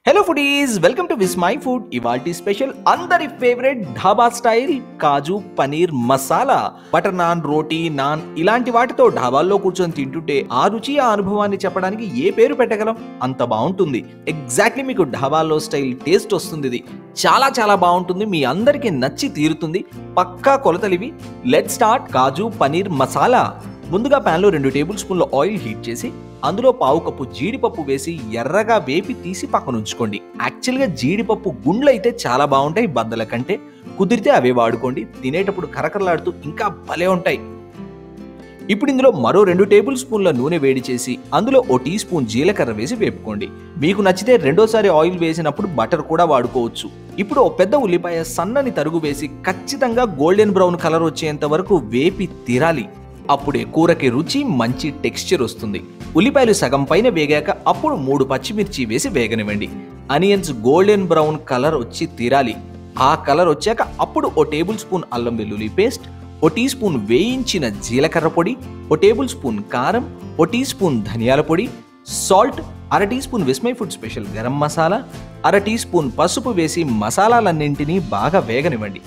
hello foodies welcome to Vismai food ఇవాల్టి special అందరి favourite dhaba style kaju paneer masala butter naan roti naan ఇలాంటి వాటితో ఢాబాల్లో కూర్చొని తింటుంటే ఆ రుచి ఆ అనుభవాన్ని చెప్పడానికి ఏ పేరు పెట్టగలం అంత బాగుంటుంది ఎగ్జాక్ట్లీ మీకు ఢాబాల్లో స్టైల్ టేస్ట్ వస్తుంది ఇది చాలా చాలా బాగుంటుంది మీ అందరికీ నచ్చి తీరుతుంది పక్కా కొలతలివి లెట్ స్టార్ట్ కాజు పనీర్ మసాలా ముందుగా ప్యాన్లో రెండు టేబుల్ స్పూన్ల ఆయిల్ హీట్ చేసి అందులో పావు కప్పు జీడిపప్పు వేసి ఎర్రగా వేపి తీసి పక్కన ఉంచుకోండి యాక్చువల్గా జీడిపప్పు గుండ్లు అయితే చాలా బాగుంటాయి బద్దల కంటే కుదిరితే అవే వాడుకోండి తినేటప్పుడు కరకరలాడుతూ ఇంకా భలే ఉంటాయి ఇప్పుడు ఇందులో మరో రెండు టేబుల్ స్పూన్ల నూనె వేడి చేసి అందులో ఓ టీ స్పూన్ జీలకర్ర వేసి వేపుకోండి మీకు నచ్చితే రెండోసారి ఆయిల్ వేసినప్పుడు బటర్ కూడా వాడుకోవచ్చు ఇప్పుడు ఓ పెద్ద ఉల్లిపాయ సన్నని తరుగు వేసి ఖచ్చితంగా గోల్డెన్ బ్రౌన్ కలర్ వచ్చేంత వరకు వేపి తీరాలి అప్పుడే కూరకి రుచి మంచి టెక్స్చర్ వస్తుంది ఉల్లిపాయలు సగం పైన వేగాక అప్పుడు మూడు పచ్చిమిర్చి వేసి వేగనివ్వండి అనియన్స్ గోల్డెన్ బ్రౌన్ కలర్ వచ్చి తీరాలి ఆ కలర్ వచ్చాక అప్పుడు ఓ టేబుల్ స్పూన్ అల్లం వెల్లుల్లి పేస్ట్ ఓ టీ స్పూన్ వేయించిన జీలకర్ర పొడి ఓ టేబుల్ స్పూన్ కారం ఓ టీ స్పూన్ ధనియాల పొడి సాల్ట్ అర teaspoon Vismai food special garam masala అర టీ స్పూన్ పసుపు వేసి మసాలాలన్నింటినీ బాగా వేగనివ్వండి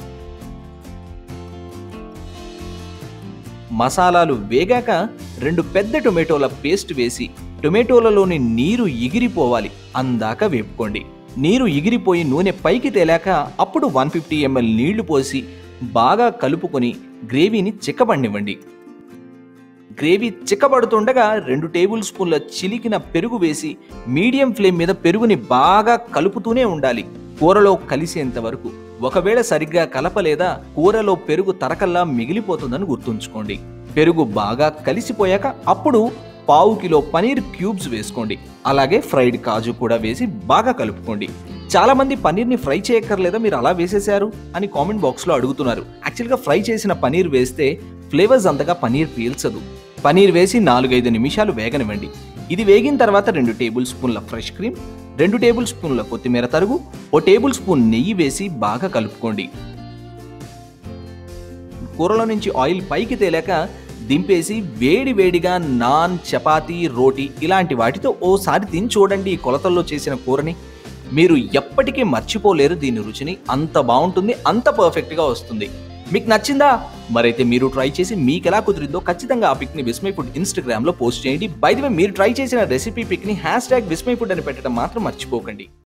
మసాలాలు వేగాక రెండు పెద్ద టొమాటోల పేస్ట్ వేసి టొమాటోలలోని నీరు ఎగిరిపోవాలి అందాక వేపుకోండి నీరు ఎగిరిపోయి నూనె పైకి తేలాక అప్పుడు వన్ ఫిఫ్టీ ఎంఎల్ నీళ్లు పోసి బాగా కలుపుకొని గ్రేవీని చిక్కబడినివ్వండి గ్రేవీ చిక్కబడుతుండగా రెండు టేబుల్ స్పూన్ల చిలికిన పెరుగు వేసి మీడియం ఫ్లేమ్ మీద పెరుగుని బాగా కలుపుతూనే ఉండాలి కూరలో కలిసేంత వరకు ఒకవేళ సరిగ్గా కలపలేదా కూరలో పెరుగు తరకల్లా మిగిలిపోతుందని గుర్తుంచుకోండి పెరుగు బాగా కలిసిపోయాక అప్పుడు పావు కిలో పనీర్ క్యూబ్స్ వేసుకోండి అలాగే ఫ్రైడ్ కాజు కూడా వేసి బాగా కలుపుకోండి చాలా మంది పనీర్ని ఫ్రై చేయక్కర్లేదా మీరు అలా వేసేశారు అని కామెంట్ బాక్స్లో అడుగుతున్నారు యాక్చువల్గా ఫ్రై చేసిన పనీర్ వేస్తే ఫ్లేవర్స్ అంతగా పనీర్ పీల్చదు పనీర్ వేసి నాలుగైదు నిమిషాలు వేగనివ్వండి ఇది వేగిన తర్వాత రెండు టేబుల్ స్పూన్ల ఫ్రెష్ క్రీమ్ రెండు టేబుల్ స్పూన్ల కొత్తిమీర తరుగు ఓ టేబుల్ స్పూన్ నెయ్యి వేసి బాగా కలుపుకోండి కూరలో నుంచి ఆయిల్ పైకి తేలాక దింపేసి వేడి వేడిగా నాన్ చపాతీ రోటీ ఇలాంటి వాటితో ఓసారి తిని చూడండి ఈ కొలతల్లో చేసిన కూరని మీరు ఎప్పటికీ మర్చిపోలేరు దీని రుచిని అంత బాగుంటుంది అంత పర్ఫెక్ట్గా వస్తుంది మీకు నచ్చిందా మరైతే మీరు ట్రై చేసి మీకు ఎలా కుదిరిందో ఖచ్చితంగా ఆ పిక్ని విస్మై ఫుడ్ ఇన్స్టాగ్రామ్లో పోస్ట్ చేయండి బై ది వే మీరు ట్రై చేసిన రెసిపీ పిక్ని హ్యాష్ ట్యాగ్ విస్మై ఫుడ్ అని పెట్టడం మాత్రం మర్చిపోకండి